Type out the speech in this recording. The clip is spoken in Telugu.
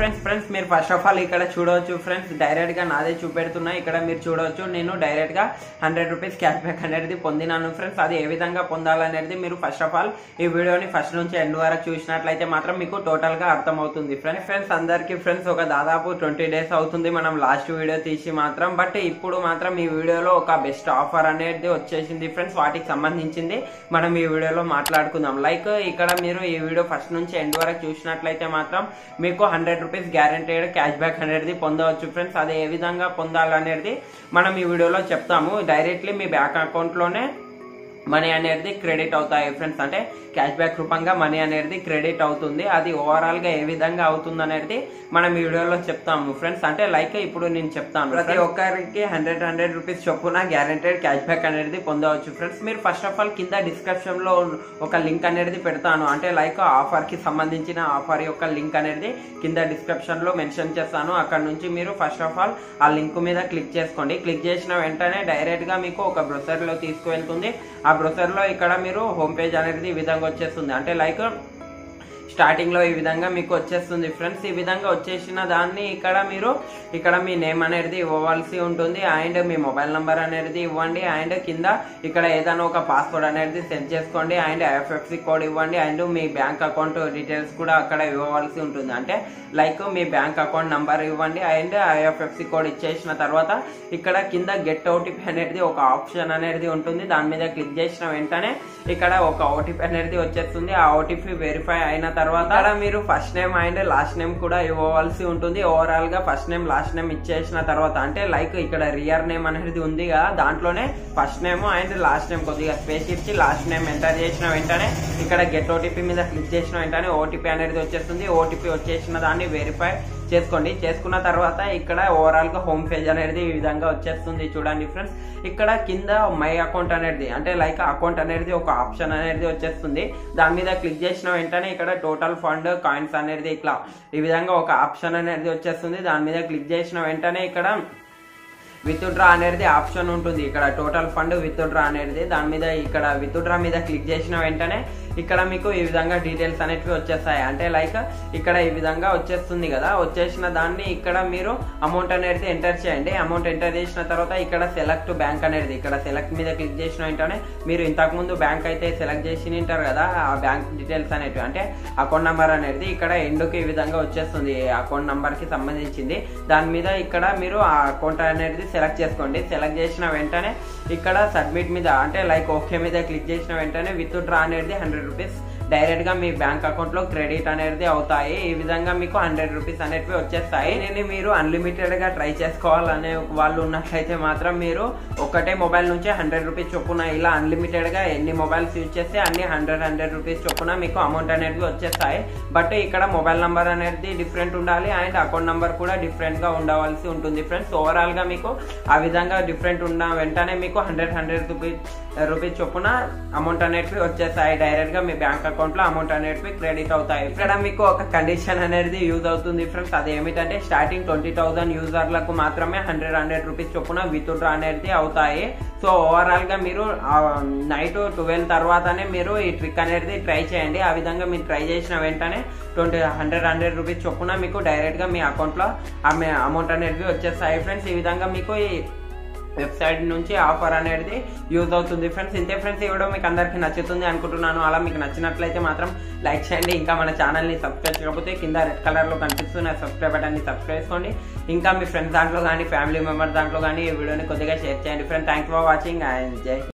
ఫ్రెండ్స్ ఫ్రెండ్స్ మీరు ఫస్ట్ ఆఫ్ ఆల్ ఇక్కడ చూడవచ్చు ఫ్రెండ్స్ డైరెక్ట్ గా నాదే చూపెడుతున్నా ఇక్కడ మీరు చూడవచ్చు నేను డైరెక్ట్ గా హండ్రెడ్ రూపీస్ క్యాష్ బ్యాక్ అనేది పొందినాను ఫ్రెండ్స్ అది ఏ విధంగా పొందాలనేది మీరు ఫస్ట్ ఆఫ్ ఆల్ ఈ వీడియోని ఫస్ట్ నుంచి ఎండ్ వరకు చూసినట్లయితే మాత్రం మీకు టోటల్ గా అర్థమవుతుంది ఫ్రెండ్స్ ఫ్రెండ్స్ అందరికి ఫ్రెండ్స్ ఒక దాదాపు ట్వంటీ డేస్ అవుతుంది మనం లాస్ట్ వీడియో తీసి మాత్రం బట్ ఇప్పుడు మాత్రం ఈ వీడియోలో ఒక బెస్ట్ ఆఫర్ అనేది వచ్చేసింది ఫ్రెండ్స్ వాటికి సంబంధించింది మనం ఈ వీడియోలో మాట్లాడుకుందాం లైక్ ఇక్కడ మీరు ఈ వీడియో ఫస్ట్ నుంచి ఎండ్ వరకు చూసినట్లయితే మాత్రం మీకు hundred rupees guaranteed cash back అనేది పొందవచ్చు ఫ్రెండ్స్ అది ఏ విధంగా పొందాలనేది మనం ఈ వీడియోలో చెప్తాము డైరెక్ట్లీ మీ బ్యాంక్ అకౌంట్ లోనే మనీ అనేది క్రెడిట్ అవుతాయి ఫ్రెండ్స్ అంటే క్యాష్ బ్యాక్ రూపంగా మనీ అనేది క్రెడిట్ అవుతుంది అది ఓవరాల్ గా ఏ విధంగా అవుతుంది అనేది మనం ఈ వీడియోలో చెప్తాము ఫ్రెండ్స్ అంటే లైక్ ఇప్పుడు నేను చెప్తాను ప్రతి ఒక్కరికి హండ్రెడ్ హండ్రెడ్ రూపీస్ చొప్పున గ్యారంటెడ్ క్యాష్ బ్యాక్ అనేది పొందవచ్చు ఫ్రెండ్స్ మీరు ఫస్ట్ ఆఫ్ ఆల్ కింద డిస్క్రిప్షన్ లో ఒక లింక్ అనేది పెడతాను అంటే లైక్ ఆఫర్ కి సంబంధించిన ఆఫర్ యొక్క లింక్ అనేది కింద డిస్క్రిప్షన్ లో మెన్షన్ చేస్తాను అక్కడ నుంచి మీరు ఫస్ట్ ఆఫ్ ఆల్ ఆ లింక్ మీద క్లిక్ చేసుకోండి క్లిక్ చేసిన వెంటనే డైరెక్ట్ గా మీకు ఒక బ్రొసర్ లో తీసుకువెళ్తుంది ఆ బ్రొసర్ లో ఇక్కడ మీరు హోమ్ పేజ్ అనేది ఈ విధంగా వచ్చేస్తుంది అంటే లైక్ స్టార్టింగ్ లో ఈ విధంగా మీకు వచ్చేస్తుంది ఫ్రెండ్స్ ఈ విధంగా వచ్చేసిన దాన్ని ఇక్కడ మీరు ఇక్కడ మీ నేమ్ అనేది ఇవ్వవలసి ఉంటుంది అండ్ మీ మొబైల్ నంబర్ అనేది ఇవ్వండి అండ్ కింద ఇక్కడ ఏదైనా ఒక పాస్వర్డ్ అనేది సెండ్ చేసుకోండి అండ్ ఐఎఫ్ఎఫ్సి కోడ్ ఇవ్వండి అండ్ మీ బ్యాంక్ అకౌంట్ డీటెయిల్స్ కూడా అక్కడ ఇవ్వవలసి ఉంటుంది అంటే లైక్ మీ బ్యాంక్ అకౌంట్ నంబర్ ఇవ్వండి అండ్ ఐఎఫ్ఎఫ్సి కోడ్ ఇచ్చేసిన తర్వాత ఇక్కడ కింద గెట్ ఓటీపీ అనేది ఒక ఆప్షన్ అనేది ఉంటుంది దాని మీద క్లిక్ చేసిన వెంటనే ఇక్కడ ఒక ఓటీపీ అనేది వచ్చేస్తుంది ఆ ఓటీపీ వెరిఫై అయిన తర్వాత ఇక్కడ మీరు first name and last name కూడా ఇవ్వవలసి ఉంటుంది ఓవరాల్ గా ఫస్ట్ నేమ్ లాస్ట్ నేమ్ ఇచ్చేసిన తర్వాత అంటే లైక్ ఇక్కడ రియర్ నేమ్ అనేది ఉంది కదా దాంట్లోనే first name and last name కొద్దిగా స్పేస్ ఇచ్చి లాస్ట్ నేమ్ ఎంటర్ చేసిన వెంటనే ఇక్కడ గెట్ ఓటీపీ మీద క్లిక్ చేసిన వెంటనే ఓటీపీ అనేది వచ్చేస్తుంది ఓటీపీ వచ్చేసిన దాన్ని వెరిఫై చేసుకోండి చేసుకున్న తర్వాత ఇక్కడ ఓవరాల్ గా హోమ్ పేజ్ అనేది ఈ విధంగా వచ్చేస్తుంది చూడండి ఫ్రెండ్స్ ఇక్కడ కింద మై అకౌంట్ అనేది అంటే లైక్ అకౌంట్ అనేది ఒక ఆప్షన్ అనేది వచ్చేస్తుంది దాని మీద క్లిక్ చేసిన వెంటనే ఇక్కడ టోటల్ ఫండ్ కాయిన్స్ అనేది ఇట్లా ఈ విధంగా ఒక ఆప్షన్ అనేది వచ్చేస్తుంది దాని మీద క్లిక్ చేసిన వెంటనే ఇక్కడ విత్డ్రా అనేది ఆప్షన్ ఉంటుంది ఇక్కడ టోటల్ ఫండ్ విత్డ్రా అనేది దాని మీద ఇక్కడ విత్డ్రా మీద క్లిక్ చేసిన వెంటనే ఇక్కడ మీకు ఈ విధంగా డీటెయిల్స్ అనేటివి వచ్చేస్తాయి అంటే లైక్ ఇక్కడ ఈ విధంగా వచ్చేస్తుంది కదా వచ్చేసిన దాన్ని ఇక్కడ మీరు అమౌంట్ అనేది ఎంటర్ చేయండి అమౌంట్ ఎంటర్ చేసిన తర్వాత ఇక్కడ సెలెక్ట్ బ్యాంక్ అనేది ఇక్కడ సెలెక్ట్ మీద క్లిక్ చేసిన వెంటనే మీరు ఇంతకు ముందు బ్యాంక్ అయితే సెలెక్ట్ చేసి ఉంటారు కదా ఆ బ్యాంక్ డీటెయిల్స్ అనేటివి అంటే అకౌంట్ నంబర్ అనేది ఇక్కడ ఎండుకు ఈ విధంగా వచ్చేస్తుంది అకౌంట్ నంబర్ కి సంబంధించింది దాని మీద ఇక్కడ మీరు ఆ అకౌంట్ అనేది సెలెక్ట్ చేసుకోండి సెలెక్ట్ చేసిన వెంటనే ఇక్కడ సబ్మిట్ మీద అంటే లైక్ ఓకే మీద క్లిక్ చేసిన వెంటనే విత్ డ్రా అనేది హండ్రెడ్ రూపీస్ డైరెక్ట్ గా మీ బ్యాంక్ అకౌంట్ లో క్రెడిట్ అనేది అవుతాయి ఈ విధంగా మీకు హండ్రెడ్ రూపీస్ అనేవి వచ్చేస్తాయి నేను మీరు అన్లిమిటెడ్ గా ట్రై చేసుకోవాలనే వాళ్ళు ఉన్నట్లయితే మాత్రం మీరు ఒకటే మొబైల్ నుంచి హండ్రెడ్ రూపీస్ చొప్పున ఇలా అన్లిమిటెడ్ గా ఎన్ని మొబైల్స్ యూజ్ చేస్తే అన్ని హండ్రెడ్ హండ్రెడ్ రూపీస్ చొప్పున మీకు అమౌంట్ అనేది వచ్చేస్తాయి బట్ ఇక్కడ మొబైల్ నంబర్ అనేది డిఫరెంట్ ఉండాలి అండ్ అకౌంట్ నంబర్ కూడా డిఫరెంట్ గా ఉండవలసి ఉంటుంది ఫ్రెండ్స్ ఓవరాల్ గా మీకు ఆ విధంగా డిఫరెంట్ ఉన్న వెంటనే మీకు హండ్రెడ్ హండ్రెడ్ రూపీస్ రూపీస్ చొప్పున అమౌంట్ అనేటివి వచ్చేస్తాయి డైరెక్ట్ గా మీ బ్యాంక్ అకౌంట్ లో అమౌంట్ అనేటివి క్రెడిట్ అవుతాయి ఇక్కడ మీకు ఒక కండిషన్ అనేది యూజ్ అవుతుంది ఫ్రెండ్స్ అది ఏమిటంటే స్టార్టింగ్ ట్వంటీ థౌసండ్ యూజర్లకు మాత్రమే హండ్రెడ్ హండ్రెడ్ రూపీస్ చొప్పున విత్డ్రా అనేది అవుతాయి సో ఓవరాల్ గా మీరు నైట్ ట్వెల్వ్ తర్వాతనే మీరు ఈ ట్రిక్ అనేది ట్రై చేయండి ఆ విధంగా మీరు ట్రై చేసిన వెంటనే ట్వంటీ హండ్రెడ్ హండ్రెడ్ రూపీస్ చొప్పున మీకు డైరెక్ట్ గా మీ అకౌంట్ లో అమౌంట్ అనేది వచ్చేస్తాయి ఫ్రెండ్స్ ఈ విధంగా మీకు ఈ వెబ్సైట్ నుంచి ఆఫర్ అనేది యూజ్ అవుతుంది ఫ్రెండ్స్ ఇంతే ఫ్రెండ్స్ ఈ వీడియో మీకు అందరికీ నచ్చుతుంది అనుకుంటున్నాను అలా మీకు నచ్చినట్లయితే మాత్రం లైక్ చేయండి ఇంకా మన ఛానల్ని సబ్స్క్రైబ్ చేయకపోతే కింద రెడ్ కలర్లో కనిపిస్తున్న సబ్స్క్రైబ్ బటన్ని సబ్స్క్రైబ్ చేసుకోండి ఇంకా మీ ఫ్రెండ్స్ దాంట్లో కానీ ఫ్యామిలీ మెంబర్స్ దాంట్లో కానీ ఈ వీడియోని కొద్దిగా షేర్ చేయండి friend thanks for watching and జై